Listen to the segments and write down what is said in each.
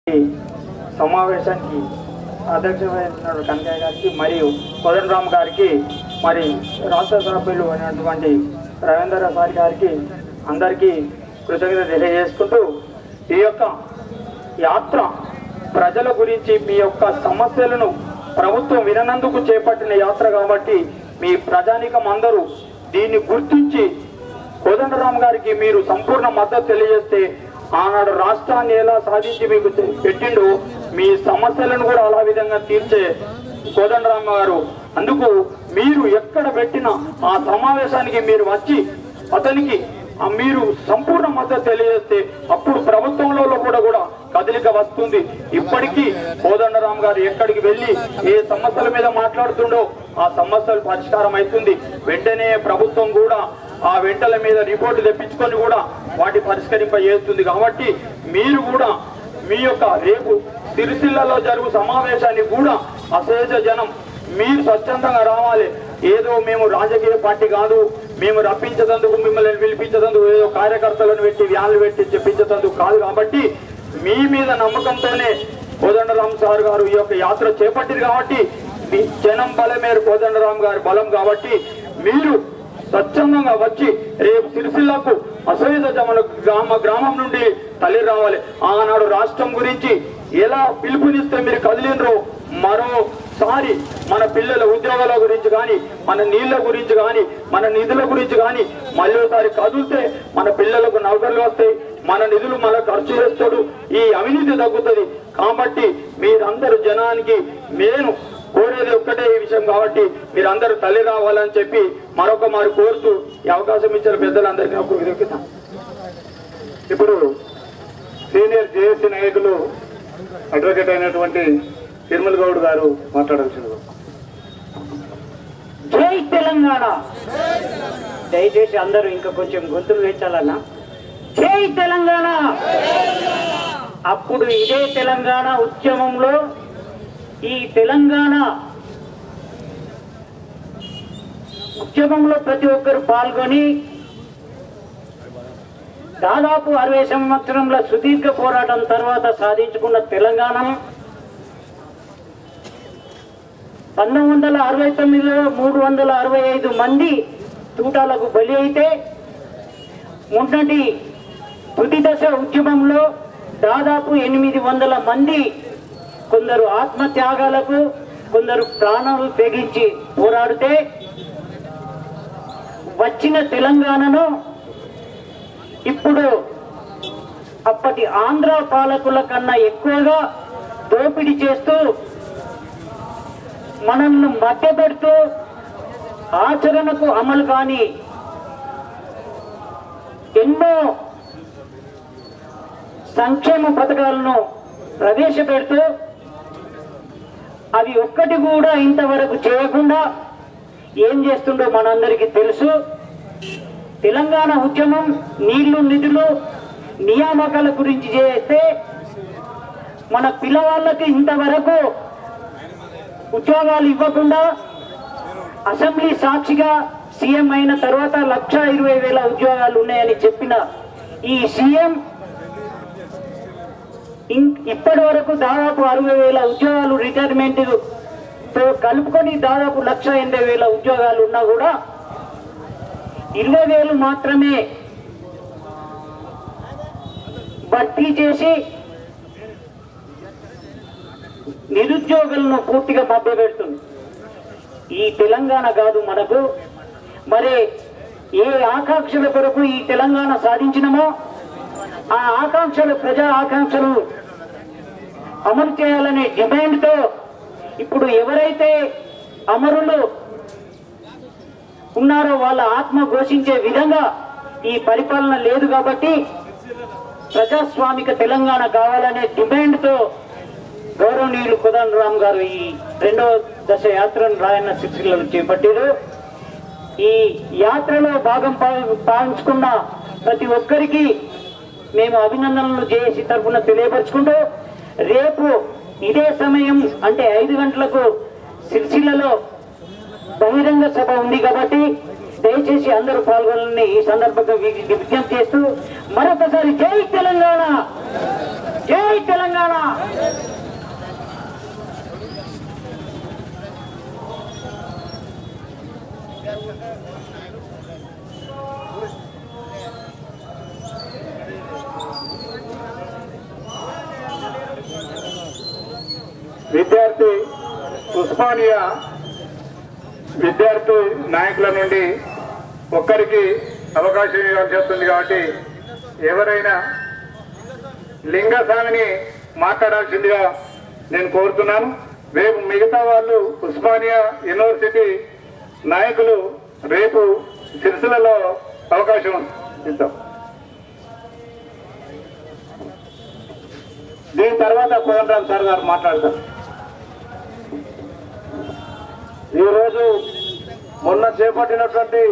ఈ సమావేశానికి అధ్యక్షమైన కనకయ్య గారికి మరియు కోదండరామ్ గారికి మరి రాష్ట్ర సభ్యులు అయినటువంటి రవీంద్ర సారి గారికి అందరికీ కృతజ్ఞత తెలియజేసుకుంటూ ఈ యొక్క యాత్ర ప్రజల గురించి మీ యొక్క సమస్యలను ప్రభుత్వం విననందుకు చేపట్టిన యాత్ర కాబట్టి మీ ప్రజానికం అందరూ దీన్ని గుర్తించి కోదండరామ్ గారికి మీరు సంపూర్ణ మద్దతు తెలియజేస్తే ఆనాడు రాష్ట్రాన్ని ఎలా సాధించి మీకు చె- పెట్టిండో మీ సమస్యలను కూడా అలా విధంగా తీర్చే కోదండరామ్ గారు అందుకు మీరు ఎక్కడ పెట్టినా ఆ సమావేశానికి మీరు వచ్చి అతనికి ఆ మీరు సంపూర్ణ మద్దతు తెలియజేస్తే అప్పుడు ప్రభుత్వంలో కూడా కూడా కదలిక వస్తుంది ఇప్పటికీ కోదండరామ్ గారు ఎక్కడికి వెళ్ళి ఏ సమస్యల మీద మాట్లాడుతుండో ఆ సమస్యలు పరిష్కారం అవుతుంది వెంటనే ప్రభుత్వం కూడా ఆ వెంటల మీద రిపోర్టు తెప్పించుకొని కూడా వాటి పరిష్కరింప చేస్తుంది కాబట్టి మీరు కూడా మీ యొక్క రేపు సిరిసిల్లలో జరుగు సమావేశానికి కూడా అశేష జనం మీరు స్వచ్ఛందంగా రావాలి ఏదో మేము రాజకీయ పార్టీ కాదు మేము రప్పించదందుకు మిమ్మల్ని పిలిపించదందుకు ఏదో కార్యకర్తలను పెట్టి వ్యాన్లు పెట్టి చెప్పించదందుకు కాదు కాబట్టి మీ మీద నమ్మకంతోనే కోదండరామ్ సార్ గారు ఈ యొక్క యాత్ర చేపట్టింది కాబట్టి మీ జనం బలమేరు కోదండరామ్ గారి బలం కాబట్టి మీరు స్వచ్ఛందంగా వచ్చి రేపు సిరిసిల్లకు అసైద జమల గ్రామ గ్రామం నుండి తల్లి రావాలి ఆనాడు రాష్ట్రం గురించి ఎలా పిలుపునిస్తే మీరు కదిలినరో మరోసారి మన పిల్లల ఉద్యోగాల గురించి కానీ మన నీళ్ళ గురించి కానీ మన నిధుల గురించి కానీ మళ్ళీసారి కదిలితే మన పిల్లలకు నౌకర్లు వస్తాయి మన నిధులు మన ఖర్చు చేస్తాడు ఈ అవినీతి తగ్గుతుంది కాబట్టి మీరందరూ జనానికి నేను కోరేది ఒక్కటే ఈ విషయం కాబట్టి మీరందరూ తల్లి రావాలని చెప్పి మరొక మారు కోరుతూ ఈ అవకాశం ఇచ్చిన పెద్దలందరికీ ఒక కృతజ్ఞత ఇప్పుడు సీనియర్ జేఏసీ నాయకులు అడ్వకేట్ అయినటువంటి తిరుమల గౌడ్ గారు మాట్లాడాల్సింది జై తెలంగాణ దయచేసి అందరూ ఇంకా కొంచెం గొంతులు వేచాలన్నా జై తెలంగాణ అప్పుడు ఇదే తెలంగాణ ఉద్యమంలో ఈ తెలంగాణ ఉద్యమంలో ప్రతి ఒక్కరు పాల్గొని దాదాపు అరవై సంవత్సరంల సుదీర్ఘ పోరాటం తర్వాత సాధించుకున్న తెలంగాణ పంతొమ్మిది వందల అరవై తొమ్మిదిలో మూడు వందల అరవై ఐదు మంది తూటాలకు బలి అయితే మొన్నటి తుది దశ ఉద్యమంలో దాదాపు ఎనిమిది వందల మంది కొందరు ఆత్మత్యాగాలకు కొందరు ప్రాణాలు తెగించి పోరాడితే వచ్చిన తెలంగాణను ఇప్పుడు అప్పటి ఆంధ్ర పాలకుల కన్నా ఎక్కువగా దోపిడీ చేస్తూ మనల్ని మధ్యపెడుతూ ఆచరణకు అమలు కాని ఎన్నో సంక్షేమ పథకాలను ప్రవేశపెడుతూ అవి ఒక్కటి కూడా ఇంతవరకు చేయకుండా ఏం చేస్తుండో మనందరికీ తెలుసు తెలంగాణ ఉద్యమం నీళ్లు నిధులు నియామకాల గురించి చేస్తే మన పిల్లవాళ్ళకి ఇంతవరకు ఉద్యోగాలు ఇవ్వకుండా అసెంబ్లీ సాక్షిగా సీఎం అయిన తర్వాత లక్ష ఇరవై వేల ఉద్యోగాలు ఉన్నాయని చెప్పిన ఈ సీఎం ఇం- ఇప్పటి వరకు దాదాపు అరవై వేల ఉద్యోగాలు రిటైర్మెంట్ తో కలుపుకొని దాదాపు లక్ష ఎనభై వేల ఉద్యోగాలు ఉన్నా కూడా ఇరవై వేలు మాత్రమే భర్తీ చేసి నిరుద్యోగులను పూర్తిగా మభ్యపెడుతుంది ఈ తెలంగాణ కాదు మనకు మరి ఏ ఆకాంక్షల కొరకు ఈ తెలంగాణ సాధించినమో ఆ ఆకాంక్షలు ప్రజా ఆకాంక్షలు అమలు చేయాలనే డిమాండ్తో ఇప్పుడు ఎవరైతే అమరులు ఉన్నారో వాళ్ళ ఆత్మ ఘోషించే విధంగా ఈ పరిపాలన లేదు కాబట్టి ప్రజాస్వామిక తెలంగాణ కావాలనే డిమాండ్తో గౌరవనీయులు కుదన్ రామ్ గారు ఈ రెండవ దశ యాత్రను రాయన్న శిక్షలను చేపట్టారు ఈ యాత్రలో భాగం పా- పాలించుకున్న ప్రతి ఒక్కరికి మేము అభినందనలు చేసి తరఫున తెలియపరుచుకుంటూ రేపు ఇదే సమయం అంటే ఐదు గంటలకు సిరిసిల్లలో బహిరంగ సభ ఉంది కాబట్టి దయచేసి అందరూ పాల్గొనాలని ఈ సందర్భంగా వి- విజ్ఞప్తి చేస్తూ మరొకసారి జై తెలంగాణ జై తెలంగాణ విద్యార్థి ఉస్మానియా విద్యార్థి నాయకుల నుండి ఒక్కరికి అవకాశం ఇవ్వాల్సి వస్తుంది కాబట్టి ఎవరైనా లింగస్వామిని మాట్లాడాల్సిందిగా నేను కోరుతున్నాను రేపు మిగతా వాళ్ళు ఉస్మానియా యూనివర్సిటీ నాయకులు రేపు సిరిసిల్లలో అవకాశం ఇద్దాం దీని తర్వాత కోదండరామ్ సార్ గారు మాట్లాడతారు ఈరోజు మొన్న చేపట్టినటువంటి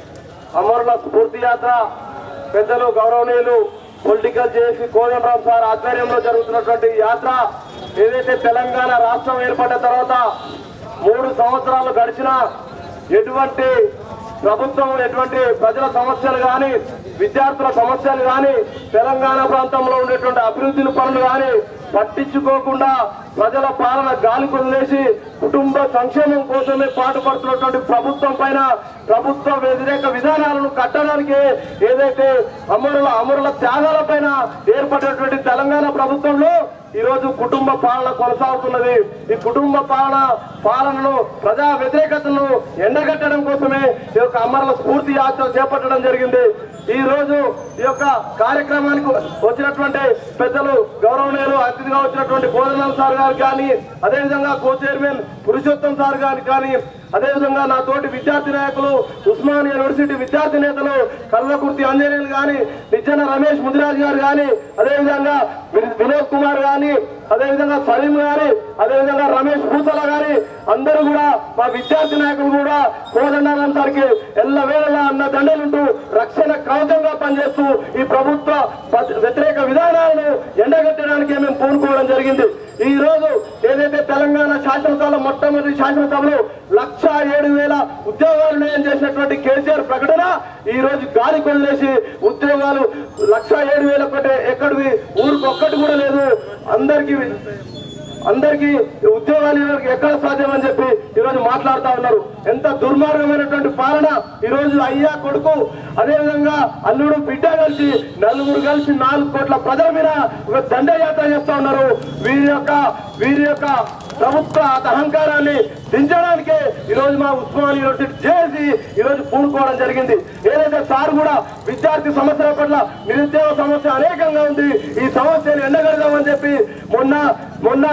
అమరుల స్ఫూర్తి యాత్ర పెద్దలు గౌరవనీయులు పొలిటికల్ చేసి కోదండరామ్ సార్ ఆధ్వర్యంలో జరుగుతున్నటువంటి యాత్ర ఏదైతే తెలంగాణ రాష్ట్రం ఏర్పడిన తర్వాత మూడు సంవత్సరాలు గడిచినా ఎటువంటి ప్రభుత్వం ఎటువంటి ప్రజల సమస్యలు కానీ విద్యార్థుల సమస్యలు కానీ తెలంగాణ ప్రాంతంలో ఉండేటువంటి అభివృద్ధి పనులు కానీ పట్టించుకోకుండా ప్రజల పాలన గాలి వదిలేసి కుటుంబ సంక్షేమం కోసమే పాటుపడుతున్నటువంటి ప్రభుత్వం పైన ప్రభుత్వ వ్యతిరేక విధానాలను కట్టడానికి ఏదైతే అమరుల అమరుల త్యాగాల పైన ఏర్పడినటువంటి తెలంగాణ ప్రభుత్వంలో ఈ రోజు కుటుంబ పాలన కొనసాగుతున్నది ఈ కుటుంబ పాలన పాలనను ప్రజా వ్యతిరేకతను ఎండగట్టడం కోసమే ఈ యొక్క అమరుల స్ఫూర్తి యాత్ర చేపట్టడం జరిగింది ఈ రోజు ఈ యొక్క కార్యక్రమానికి వచ్చినటువంటి పెద్దలు గౌరవనీయులు అతిథిగా వచ్చినటువంటి బోధనాల్ సార్ గారు కానీ అదేవిధంగా కో చైర్మన్ పురుషోత్తం సార్ గారు కానీ అదేవిధంగా నా తోటి విద్యార్థి నాయకులు ఉస్మాన్ యూనివర్సిటీ విద్యార్థి నేతలు కల్వకుర్తి అంజనేయులు గాని నిచ్చెన రమేష్ ముదిరాజ్ గారు గాని అదేవిధంగా వి- వినోద్ కుమార్ గాని అదేవిధంగా సలీం గారి అదేవిధంగా రమేష్ పూసల గారి అందరూ కూడా మా విద్యార్థి నాయకులు కూడా కోదండారాం సార్కి ఎల్ల వేళలా అన్న దండలుంటూ రక్షణ కవచంగా పనిచేస్తూ ఈ ప్రభుత్వ ప- వ్యతిరేక విధానాలను ఎండగట్టడానికి మేము పూనుకోవడం జరిగింది ఈ రోజు ఏదైతే తెలంగాణ శాసనసభలో మొట్టమొదటి శాసనసభలో లక్ష ఏడు వేల ఉద్యోగాలు నేను చేసినటువంటి కేసీఆర్ ప్రకటన ఈ రోజు గాలి కొదిలేసి ఉద్యోగాలు లక్ష ఏడు వేల ఒకటి ఎక్కడివి ఊరికి ఒక్కటి కూడా లేదు అందరికి అందరికీ ఉద్యోగాలు ఇవ్వడానికి ఎక్కడ సాధ్యం అని చెప్పి ఈ రోజు మాట్లాడుతా ఉన్నారు ఎంత దుర్మార్గమైనటువంటి పాలన ఈ రోజు అయ్యా కొడుకు అదేవిధంగా అల్లుడు బిడ్డ కలిసి నలుగురు కలిసి నాలుగు కోట్ల ప్రజల మీద ఒక దండయాత్ర చేస్తా ఉన్నారు వీరి యొక్క వీరి యొక్క ప్రభుత్వ అహంకారాన్ని దించడానికే ఈ రోజు మా ఉస్మాన్ యూనివర్సిటీ చేసి ఈ రోజు పూనుకోవడం జరిగింది ఏదైతే సార్ కూడా విద్యార్థి సమస్యల పట్ల నిరుద్యోగ సమస్య అనేకంగా ఉంది ఈ సమస్యను ఎండగడదామని చెప్పి మొన్న మొన్న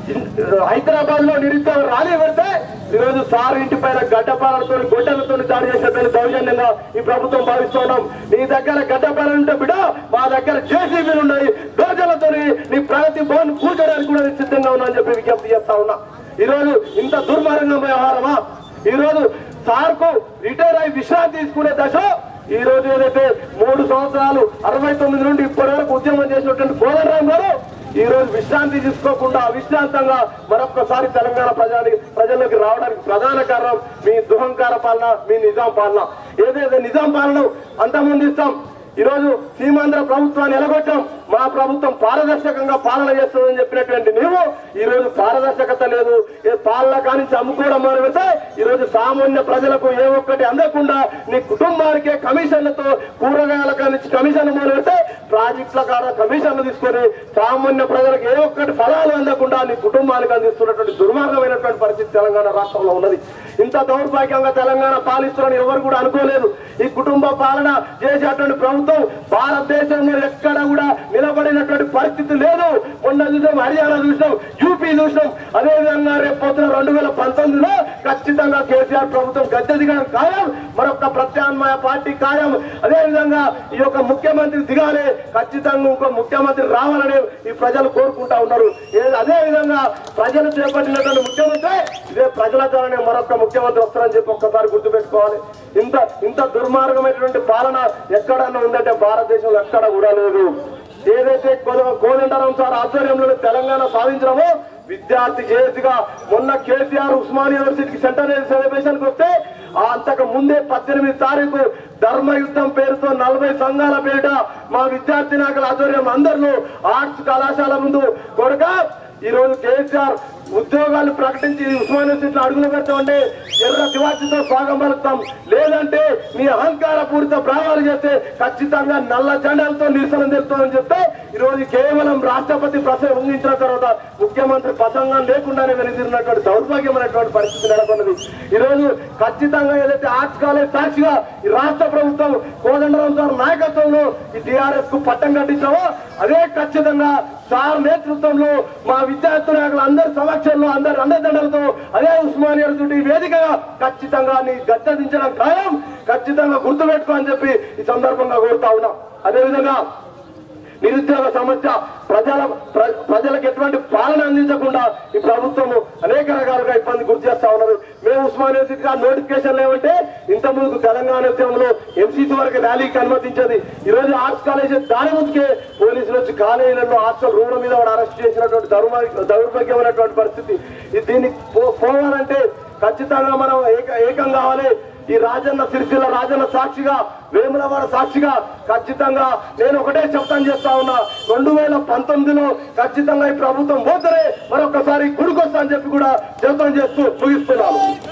హైదరాబాద్ లో నిరుద్యోగం రాలే పెడితే ఈ రోజు సార్ ఇంటి పైన గడ్డపాలతో గొడ్డలతో దాడి చేసినట్టు దౌర్జన్యంగా ఈ ప్రభుత్వం భావిస్తున్నాం నీ దగ్గర గడ్డపాలలు ఉంటే బిడ మా దగ్గర జేసీబీలు ఉన్నాయి దోజలతో నీ ప్రగతి భవన్ కూర్చోడానికి కూడా నేను సిద్ధంగా ఉన్నా అని చెప్పి విజ్ఞప్తి చేస్తా ఉన్నా ఈ రోజు ఇంత దుర్మార్గం వ్యవహారమా ఈ రోజు సార్ కు రిటైర్ అయి విశ్రాంతి తీసుకునే దశ ఈ రోజు ఏదైతే మూడు సంవత్సరాలు అరవై తొమ్మిది నుండి ఇప్పటి వరకు ఉద్యమం చేసినటువంటి కోదండరాం గారు ఈ రోజు విశ్రాంతి తీసుకోకుండా అవిశ్రాంతంగా మరొక్కసారి తెలంగాణ ప్రజానికి ప్రజల్లోకి రావడానికి ప్రధాన కారణం మీ దుహంకార పాలన మీ నిజాం పాలన ఏదైతే నిజాం పాలన అంతమంది ఇస్తాం ఈ రోజు సీమాంధ్ర ప్రభుత్వాన్ని ఎలగొట్టాం మా ప్రభుత్వం పారదర్శకంగా పాలన చేస్తుందని చెప్పినటువంటి నీవు ఈ రోజు పారదర్శకత లేదు ఏ పాలన కానించి అమ్ముకోవడం మొదలు పెడితే ఈ రోజు సామాన్య ప్రజలకు ఏ ఒక్కటి అందకుండా నీ కుటుంబానికే కమిషన్లతో కూరగాయల కానించి కమిషన్ మొదలు పెడితే ప్రాజెక్టుల కాడ కమిషన్లు తీసుకొని సామాన్య ప్రజలకు ఏ ఒక్కటి ఫలాలు అందకుండా నీ కుటుంబానికి అందిస్తున్నటువంటి దుర్మార్గమైనటువంటి పరిస్థితి తెలంగాణ రాష్ట్రంలో ఉన్నది ఇంత దౌర్భాగ్యంగా తెలంగాణ పాలిస్తున్నారని ఎవరు కూడా అనుకోలేదు ఈ కుటుంబ పాలన చేసేటువంటి ప్రభుత్వం భారతదేశంలో ఎక్కడ కూడా నిలబడినటువంటి పరిస్థితి లేదు మొన్న చూసాం హర్యానా చూసినాం యూపీ చూసినాం అదే విధంగా రేపు పొద్దున రెండు వేల పంతొమ్మిదిలో ఖచ్చితంగా కేసీఆర్ ప్రభుత్వం గద్దె దిగడం ఖాయం మరొక ప్రత్యామ్నాయ పార్టీ ఖాయం అదే విధంగా ఈ యొక్క ముఖ్యమంత్రి దిగాలి ఖచ్చితంగా ఇంకో ముఖ్యమంత్రి రావాలని ఈ ప్రజలు కోరుకుంటా ఉన్నారు ఏ- అదే విధంగా ప్రజలు చేపట్టినటువంటి ముఖ్యమంత్రి ఇదే ప్రజల ద్వారానే మరొక ముఖ్యమంత్రి వస్తారని చెప్పి ఒక్కసారి గుర్తుపెట్టుకోవాలి ఇంత ఇంత దుర్మార్గమైనటువంటి పాలన ఎక్కడన్నా ఉందంటే భారతదేశంలో ఎక్కడ కూడా లేదు ఏదైతే కోద- కోదండరాం సార్ ఆధ్వర్యంలో తెలంగాణ సాధించడమో విద్యార్థి జేఏసీగా మొన్న కేసీఆర్ ఉస్మాన్ యూనివర్సిటీకి సెంటనరీ సెలబ్రేషన్ కి వస్తే ఆ అంతకు ముందే పద్దెనిమిది తారీఖు ధర్మ యుద్ధం పేరుతో నలభై సంఘాల పేరిట మా విద్యార్థి నాయకుల ఆధ్వర్యం అందరూ ఆర్ట్స్ కళాశాల ముందు కొడుక ఈ రోజు కేసీఆర్ ఉద్యోగాలు ప్రకటించి ఉస్మాన్ యూనివర్సిటీలో అడుగులు పెడతామంటే ఎర్ర తివాచితో స్వాగం పలుకుతాం లేదంటే మీ అహంకార పూరిత ప్రాణాలు చేస్తే ఖచ్చితంగా నల్ల జెండాలతో నిరసన తెలుస్తామని చెప్తే ఈ రోజు కేవలం రాష్ట్రపతి ప్రసంగం ముగించిన తర్వాత ముఖ్యమంత్రి ప్రసంగం లేకుండానే వెనుదిరినటువంటి దౌర్భాగ్యమైనటువంటి పరిస్థితి నెలకొన్నది ఈ రోజు ఖచ్చితంగా ఏదైతే ఆర్ట్స్ కాలేజ్ సాక్షిగా ఈ రాష్ట్ర ప్రభుత్వం కోదండరాం సార్ నాయకత్వంలో ఈ టిఆర్ఎస్ కు పట్టం కట్టించామో అదే ఖచ్చితంగా సార్ నేతృత్వంలో మా విద్యార్థి నాయకులు అందరి సమక్షంలో అందరి అండదండలతో అదే ఉస్మానియా యూనివర్సిటీ వేదికగా ఖచ్చితంగా నీ గద్దెదించడం ఖాయం ఖచ్చితంగా గుర్తుపెట్టుకో అని చెప్పి ఈ సందర్భంగా కోరుతా ఉన్నాం అదేవిధంగా నిరుద్యోగ సమస్య ప్రజల ప్ర- ప్రజలకు ఎటువంటి పాలన అందించకుండా ఈ ప్రభుత్వము అనేక రకాలుగా ఇబ్బంది గుర్తు చేస్తా ఉన్నారు మేము ఉస్మాన్ యూనివర్సిటీగా నోటిఫికేషన్ లేవంటే ఇంత ముందు తెలంగాణ ఉద్యమంలో ఎంసీసీ వరకు ర్యాలీకి అనుమతించేది ఈ రోజు ఆర్ట్స్ కాలేజ్ దాని ముందుకే పోలీసులు వచ్చి కాలేజీలలో హాస్టల్ రూమ్ల మీద వాడు అరెస్ట్ చేసినటువంటి దౌర్భాగ్య దౌర్భాగ్యమైనటువంటి పరిస్థితి ఇది దీన్ని పో- పోవాలంటే ఖచ్చితంగా మనం ఏక ఏకం కావాలి ఈ రాజన్న సిరిసిల్ల రాజన్న సాక్షిగా వేములవాడ సాక్షిగా ఖచ్చితంగా నేను ఒకటే చెప్తాను చేస్తా ఉన్నా రెండు వేల పంతొమ్మిదిలో ఖచ్చితంగా ఈ ప్రభుత్వం పోతేనే మరొకసారి గుడికొస్తా అని చెప్పి కూడా చెప్తాను చేస్తూ ముగిస్తున్నాను